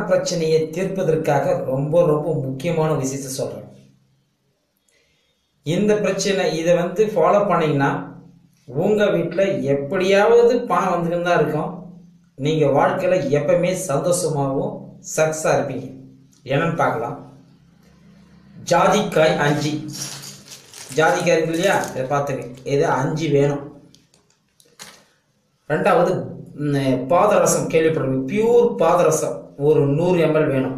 பணப்பிரச்சனையை தீர்ப்பதற்காக ரொம்ப ரொம்ப முக்கியமான விஷயத்த சொல்றேன் இந்த பிரச்சனை இதை வந்து ஃபாலோ பண்ணீங்கன்னா உங்க வீட்டில் எப்படியாவது பணம் வந்துக்கிட்டு தான் இருக்கும் நீங்க வாழ்க்கையில எப்பவுமே சந்தோஷமாகவும் சக்ஸஸாக இருப்பீங்க என்னன்னு பார்க்கலாம் ஜாதிக்காய் அஞ்சு ஜாதிக்காய் இருக்கு இல்லையா இதை பார்த்துங்க இது அஞ்சு வேணும் ரெண்டாவது ம், பாதரசம் கேள்விப்படுறது பியூர் பாதரசம் ஒரு நூறு எம்எல் வேணும்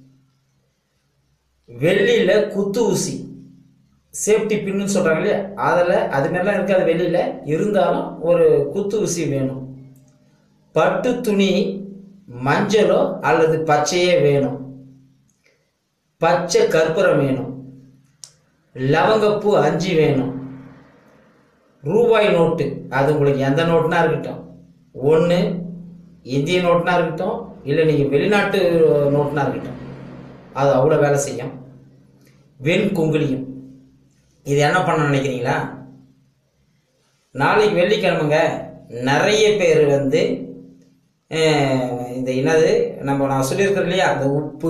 வெள்ளியில குத்து ஊசி சேஃப்டி பின்னு சொல்றாங்க இல்லையா அதில் அது மாதிரிலாம் இருக்காது வெளியில இருந்தாலும் ஒரு குத்து ஊசி வேணும் பட்டு துணி மஞ்சளோ அல்லது பச்சையே வேணும் பச்சை கற்பூரம் வேணும் லவங்கப்பூ அஞ்சு வேணும் ரூபாய் நோட்டு அது உங்களுக்கு எந்த நோட்டுனா இருக்கட்டும் ஒன்று இந்திய நோட்டுனா இருக்கட்டும் இல்லை நீங்கள் வெளிநாட்டு நோட்டுனா இருக்கட்டும் அது அவ்வளோ வேலை செய்யும் வெண் குங்குளியும் இது என்ன பண்ண நினைக்கிறீங்களா நாளைக்கு வெள்ளிக்கிழமைங்க நிறைய பேர் வந்து அஹ், இந்த என்னது நம்ம நான் சொல்லியிருக்கிறேன் இல்லையா அந்த உப்பு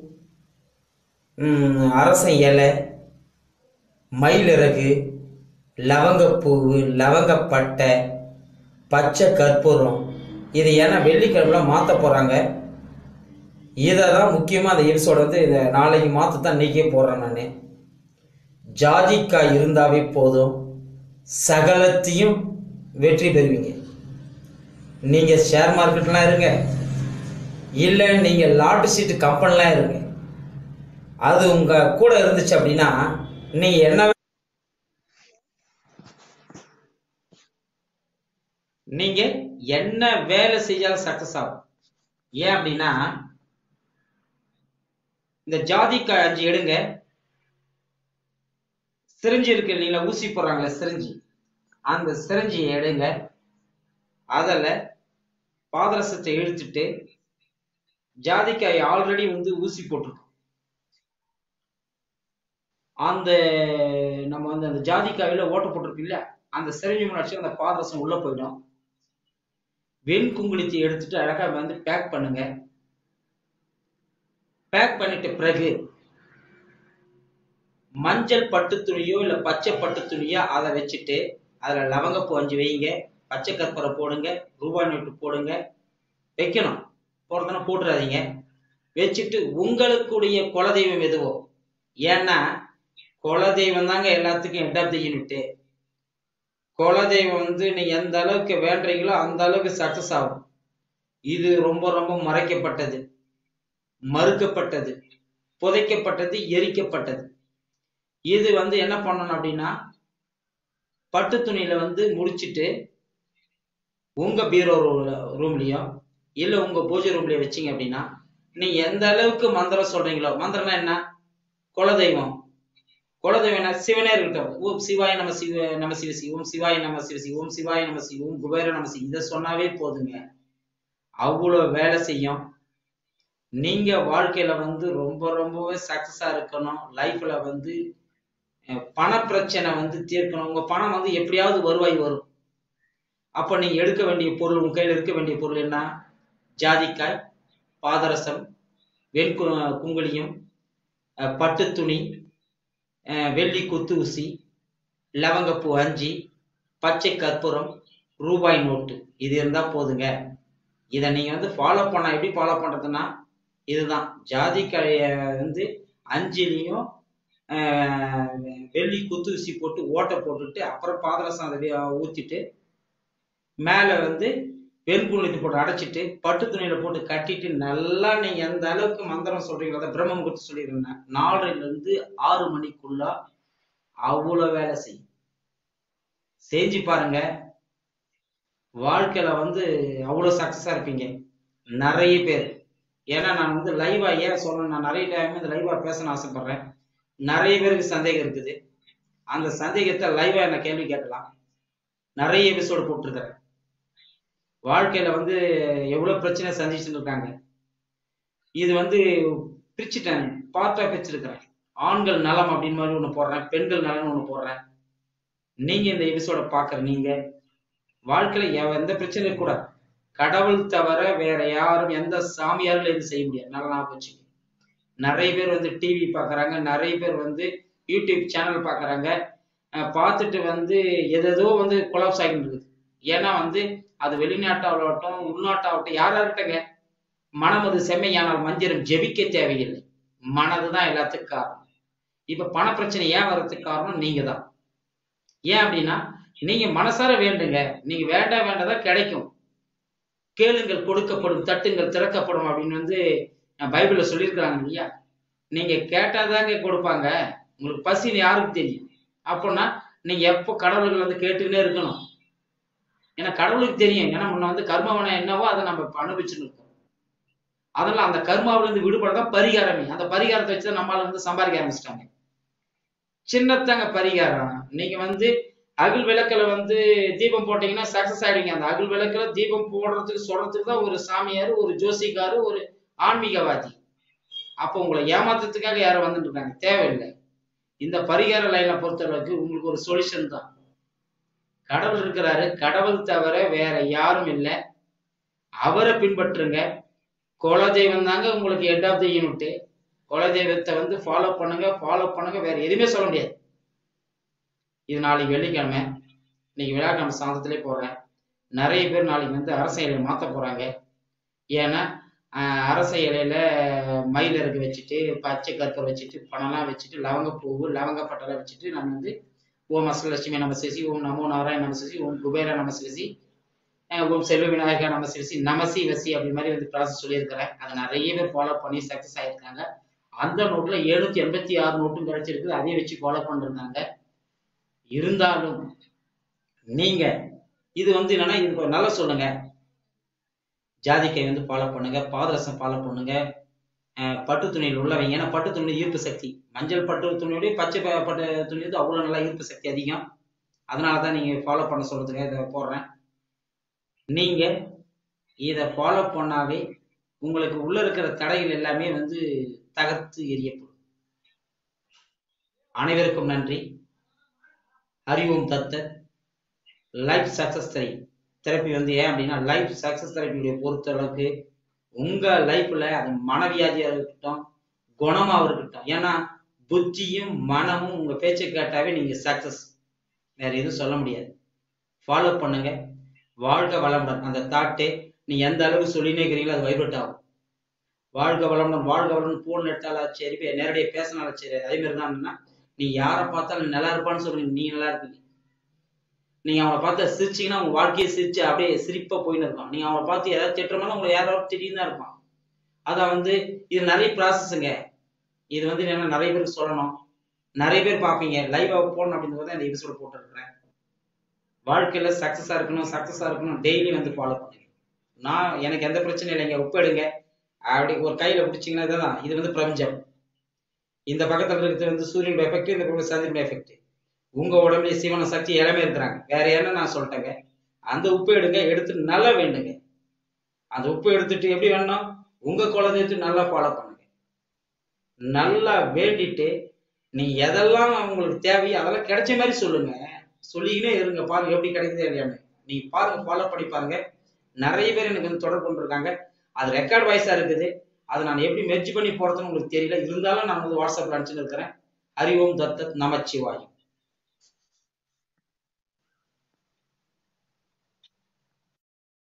ம், அரசன் இலை மயிலிறகு லவங்கப்பூவு லவங்கப்பட்டை பச்சை கற்பூரம் இது ஏன்னா வெள்ளிக்கிழமை மாற்ற போகிறாங்க இதை தான் முக்கியமாக அந்த எபிசோட வந்து இதை நாளைக்கு மாற்ற தான் இன்றைக்கே போடுறேன் நான் ஜாதிக்காய் இருந்தாவே போதும் சகலத்தையும் வெற்றி பெறுவீங்க நீங்கள் ஷேர் மார்க்கெட்லாம் இருங்க இல்லை நீங்கள் லாட்டு சீட்டு கம்பெனிலாம் இருங்க அது உங்கள் கூட இருந்துச்சு அப்படின்னா நீங்கள் என்ன நீங்க என்ன வேலை செஞ்சாலும் சக்சஸ் ஆகும் ஏன் அப்படின்னா இந்த ஜாதிக்காய் அஞ்சு எடுங்க சிரிஞ்சு இருக்கு இல்லைங்களா ஊசி போடுறாங்களே சிரிஞ்சு அந்த சிரிஞ்சியை எடுங்க அதில் பாதரசத்தை இழுத்துட்டு ஜாதிக்காய் ஆல்ரெடி வந்து ஊசி போட்டிருக்கோம் அந்த நம்ம வந்து அந்த ஜாதிக்காயில ஓட்ட போட்டிருக்கு இல்லையா அந்த சிரிஞ்சு முன்னாடி அந்த பாதரசம் உள்ள போயிடும் வெண் குங்குளித்தை எடுத்துட்டு அழகா வந்து பேக் பண்ணுங்க பேக் பண்ணிட்ட பிறகு மஞ்சள் பட்டு துணியோ இல்ல பச்சை பட்டு துணியோ அதை வச்சுட்டு அதுல லவங்கப்பூ அஞ்சு வைங்க பச்சை கற்பூரம் போடுங்க ரூபாய் நோட்டு போடுங்க வைக்கணும் போடுறதுனா போட்டுறாதீங்க வச்சுட்டு உங்களுக்குடைய குலதெய்வம் எதுவோ ஏன்னா குலதெய்வம் தாங்க எல்லாத்துக்கும் ஹெட் ஆஃப் தி யூனிட்டு குலதெய்வம் வந்து நீங்க எந்த அளவுக்கு வேண்டுறீங்களோ அந்த அளவுக்கு சக்சஸ் ஆகும் இது ரொம்ப ரொம்ப மறைக்கப்பட்டது மறுக்கப்பட்டது புதைக்கப்பட்டது எரிக்கப்பட்டது இது வந்து என்ன பண்ணணும் அப்படின்னா பட்டு துணியில வந்து முடிச்சிட்டு உங்க பீரோ ரூம்லயோ இல்ல உங்க பூஜை ரூம்லயோ வச்சீங்க அப்படின்னா நீங்க எந்த அளவுக்கு மந்திரம் சொல்றீங்களோ மந்திரம்னா என்ன குலதெய்வம் குலதெய்வம் என்ன சிவனே இருக்கட்டும் ஓம் சிவாய நம சிவ நம சிவ சி ஓம் சிவாய நம சிவ சி ஓம் சிவாய நம சி ஓம் குபேர நம சி இதை சொன்னாவே போதுங்க அவ்வளோ வேலை செய்யும் நீங்க வாழ்க்கையில வந்து ரொம்ப ரொம்பவே சக்சஸா இருக்கணும் லைஃப்ல வந்து அஹ், பண பிரச்சனை வந்து தீர்க்கணும் உங்க பணம் வந்து எப்படியாவது வருவாய் வரும் அப்ப நீங்க எடுக்க வேண்டிய பொருள் உங்க கையில இருக்க வேண்டிய பொருள் என்ன ஜாதிக்காய் பாதரசம் வெண் கு- குங்குளியம் அஹ், பட்டு துணி அஹ், வெள்ளி குத்து ஊசி லவங்கப்பூ அஞ்சு பச்சை கற்பூரம் ரூபாய் நோட்டு இது இருந்தா போதுங்க இதை நீங்க வந்து ஃபாலோ பண்ண எப்படி ஃபாலோ பண்றதுன்னா இதுதான் ஜாதிக்காய வந்து அஞ்சுலையும் ஆஹ், வெள்ளி குத்து ஊசி போட்டு ஓட்டை போட்டுட்டு அப்புறம் பாதரசம் அதை வே- ஊத்திட்டு மேலே வந்து வெண்குளித்து போட்டு அடைச்சிட்டு பட்டு துணியில போட்டு கட்டிட்டு நல்லா நீங்க எந்த அளவுக்கு மந்திரம் சொல்றீங்களோ அதை பிரம்ம முகூர்த்தம் சொல்லிடுறேன் நாலரைல இருந்து ஆறு மணிக்குள்ள அவ்வளோ வேலை செய்யும் செஞ்சு பாருங்க வாழ்க்கையில வந்து அவ்வளோ சக்சஸா இருப்பீங்க நிறைய பேர் ஏன்னா நான் வந்து லைவா ஏன் சொல்லணும் நான் நிறைய டைம் இந்த லைவா பேசணும்னு ஆசைப்படுறேன் நிறைய பேருக்கு சந்தேகம் இருக்குது அந்த சந்தேகத்தை லைவா என்ன கேள்வி கேட்கலாம் நிறைய எபிசோடு போட்டிருக்கிறேன் வாழ்க்கையில வந்து எவ்வளவு பிரச்சனை சந்திச்சுட்டு இருக்காங்க இது வந்து பிரிச்சுட்டேன் பார்ட்டா பிரிச்சிருக்கிறேன் ஆண்கள் நலம் அப்படின்னு மாதிரி ஒண்ணு போடுறேன் பெண்கள் நலம்னு ஒண்ணு போடுறேன் நீங்க இந்த எபிசோட பாக்குற நீங்க வாழ்க்கையில எ- எந்த பிரச்சனையும் கூட கடவுள் தவிர வேற யாரும் எந்த சாமியாரும் இது செய்ய முடியாது நல்லா ஞாபகம் வச்சுக்கோங்க நிறைய பேர் வந்து டிவி பார்க்குறாங்க நிறைய பேர் வந்து யூடியூப் சேனல் பார்க்குறாங்க பார்த்துட்டு வந்து எதேதோ வந்து கொலாப்ஸ் ஆகிட்டு இருக்குது ஏன்னா வந்து அது வெளிநாட்டாகட்டும் உள்நாட்டாகட்டும் யாரா இருக்கட்டங்க மனம் அது செம்மையானால் மந்திரம் ஜெபிக்க தேவையில்லை மனது தான் எல்லாத்துக்கும் காரணம் இப்ப பண பிரச்சனை ஏன் வர்றதுக்கு காரணம் நீங்க தான் ஏன் அப்படின்னா நீங்க மனசார வேண்டுங்க நீங்க வேண்டாம் வேண்டதான் கிடைக்கும் கேளுங்கள் கொடுக்கப்படும் தட்டுங்கள் திறக்கப்படும் அப்படின்னு வந்து அஹ், பைபிள்ல சொல்லியிருக்கிறாங்க இல்லையா நீங்க கேட்டாதாங்க கொடுப்பாங்க உங்களுக்கு பசின்னு யாருக்கு தெரியும் அப்போன்னா நீங்க எப்போ கடவுள்கள் வந்து கேட்டுக்கிட்டே இருக்கணும் ஏன்னா கடவுளுக்கு தெரியும் ஏன்னா முன்ன வந்து கர்மவனை என்னவோ அதை நம்ம இப்ப அனுபவிச்சுட்டு இருக்கோம் அதனால அந்த கர்மாவில இருந்து விடுபடதான் பரிகாரமே அந்த பரிகாரத்தை வச்சு தான் நம்மளால வந்து சம்பாதிக்க ஆரம்பிச்சிட்டாங்க சின்னத்தாங்க பரிகாரம் நீங்க வந்து அகல் விளக்குல வந்து தீபம் போட்டீங்கன்னா சக்சஸ் ஆயிடுவீங்க அந்த அகல் விளக்குல தீபம் போடுறதுக்கு சொல்றதுக்கு தான் ஒரு சாமியார் ஒரு ஜோசிக்காரு ஒரு ஆன்மீகவாதி அப்போ உங்களை ஏமாத்துறதுக்காக யாரும் வந்துட்டு இருக்காங்க தேவையில்லை இந்த பரிகார லைனை பொறுத்தளவுக்கு உங்களுக்கு ஒரு சொல்யூஷன் தான் கடவுள் இருக்கிறாரு கடவுள் தவிர வேற யாரும் இல்லை அவரை பின்பற்றுங்க குலதெய்வம் தாங்க உங்களுக்கு ஹெட் ஆஃப் த யூனிட் குலதெய்வத்தை வந்து ஃபாலோ பண்ணுங்க ஃபாலோ பண்ணுங்க வேற எதுவுமே சொல்ல முடியாது இது நாளைக்கு வெள்ளிக்கிழமை இன்னைக்கு விழாக்கிழமை சாந்தத்திலே போடுறேன் நிறைய பேர் நாளைக்கு வந்து அரச இலையை மாற்ற போறாங்க ஏன்னா ஆஹ், அரச இலையில மயில் இறகு வச்சுட்டு பச்சை கற்பூரம் வச்சுட்டு பணம்லாம் வச்சுட்டு லவங்கப்பூவு லவங்கப்பட்டெல்லாம் வச்சுட்டு நம்ம வந்து ஓம் அஷ்டலட்சுமி நம சிசி ஓம் நமோ நாராயண நம சிசி ஓம் குபேர நம சிசி ஓம் செல்வ விநாயகா நம சிசி நமசி வசி அப்படி மாதிரி வந்து ப்ராசஸ் சொல்லியிருக்கிறேன் அதை நிறைய பேர் ஃபாலோ பண்ணி சக்ஸஸ் ஆயிருக்காங்க அந்த நோட்ல எழுநூத்தி எண்பத்தி ஆறு நோட்டும் கிடைச்சிருக்குது அதையும் வச்சு ஃபாலோ பண்ணிருந்தாங்க இருந்தாலும் நீங்க இது வந்து என்னன்னா இது கொஞ்சம் நல்லா சொல்லுங்க ஜாதிக்கை வந்து ஃபாலோ பண்ணுங்க பாதரசம் ஃபாலோ பண்ணுங்க அஹ் பட்டு துணியில் உள்ளவங்க ஏன்னா பட்டு துணி ஈர்ப்பு சக்தி மஞ்சள் பட்டு துணியோட பச்சை ப- பட்டு துணி வந்து அவ்வளோ நல்லா ஈர்ப்பு சக்தி அதிகம் அதனால தான் நீங்க ஃபாலோ பண்ண சொல்றதுக்காக இதை போடுறேன் நீங்க இதை ஃபாலோ பண்ணாவே உங்களுக்கு உள்ள இருக்கிற தடைகள் எல்லாமே வந்து தகர்த்து எரியப்படும் அனைவருக்கும் நன்றி அறிவோம் தத்தர் லைஃப் சக்சஸ் தெரி தெரப்பி வந்து ஏன் அப்படின்னா லைஃப் சக்சஸ் தெரப்பியுடைய பொறுத்த அளவுக்கு உங்க லைஃப்ல அது மனவியாதியா இருக்கட்டும் குணமா இருக்கட்டும் ஏன்னா புத்தியும் மனமும் உங்க பேச்சை கேட்டாவே நீங்க சக்சஸ் வேற எதுவும் சொல்ல முடியாது ஃபாலோ பண்ணுங்க வாழ்க வளமுடன் அந்த தாட்டே நீ எந்த அளவுக்கு சொல்லினே இருக்கிறீங்களோ அது வைப்ரேட் ஆகும் வாழ்க வளமுடன் வாழ்க வளமுடன் போன் எடுத்தாலும் சரி பே- நேரடியாக பேசினாலும் சரி அதே மாதிரி தான் என்னன்னா, நீ யாரை பார்த்தாலும் நல்லா இருப்பான்னு சொல்றீங்க நீ நல்லா இருப்பீங்க நீங்க அவனை பார்த்து சிரிச்சீங்கன்னா உங்க வாழ்க்கையை சிரிச்சு அப்படியே சிரிப்பா போயின்னு இருக்கும் நீங்க அவனை பார்த்து ஏதாவது திட்டுறமாலும் உங்களை யாராவது திடீர்னு தான் இருப்பான் அதான் வந்து இது நிறைய ப்ராசஸ்ங்க இது வந்து என்ன நிறைய பேருக்கு சொல்லணும் நிறைய பேர் பார்ப்பீங்க லைவா போடணும் அப்படின்றது தான் இந்த எபிசோட் போட்டுருக்கிறேன் வாழ்க்கையில சக்சஸா இருக்கணும் சக்சஸா இருக்கணும் டெய்லி வந்து ஃபாலோ பண்ணுங்க நான் எனக்கு எந்த பிரச்சனையும் இல்லைங்க உப்பு எடுங்க அப்படி ஒரு கையில பிடிச்சிங்கன்னா இதுதான் இது வந்து பிரபஞ்சம் இந்த பக்கத்துல இருக்கிறது வந்து சூரியன் எஃபெக்ட் இந்த பக்கம் சந்திரன் எஃபெக்ட் உங்க உடம்புல சிவன சக்தி எல்லாமே இருக்கிறாங்க வேற என்ன நான் சொல்லிட்டேங்க அந்த உப்பு எடுங்க எடுத்து நல்லா வேண்டுங்க அந்த உப்பு எடுத்துட்டு எப்படி வேணும் உங்க குலதெய்வத்தை நல்லா ஃபாலோ பண்ணுங்க நல்லா வேண்டிட்டு நீ எதெல்லாம் உங்களுக்கு தேவையோ அதெல்லாம் கிடைச்ச மாதிரி சொல்லுங்க சொல்லிக்கினே இருங்க பாருங்க எப்படி கிடைக்குது இல்லையான்னு நீங்க பாருங்க ஃபாலோ பண்ணி பாருங்க நிறைய பேர் எனக்கு வந்து தொடர்பு கொண்டிருக்காங்க அது ரெக்கார்ட் வாய்ஸா இருக்குது அதை நான் எப்படி மெர்ஜ் பண்ணி போறதுன்னு உங்களுக்கு தெரியல இருந்தாலும் நான் வந்து வாட்ஸ்அப்ல அனுப்பிச்சுன்னு இருக்கிறேன் ஹரி ஓம் தத்தத் நமச்சிவாயம்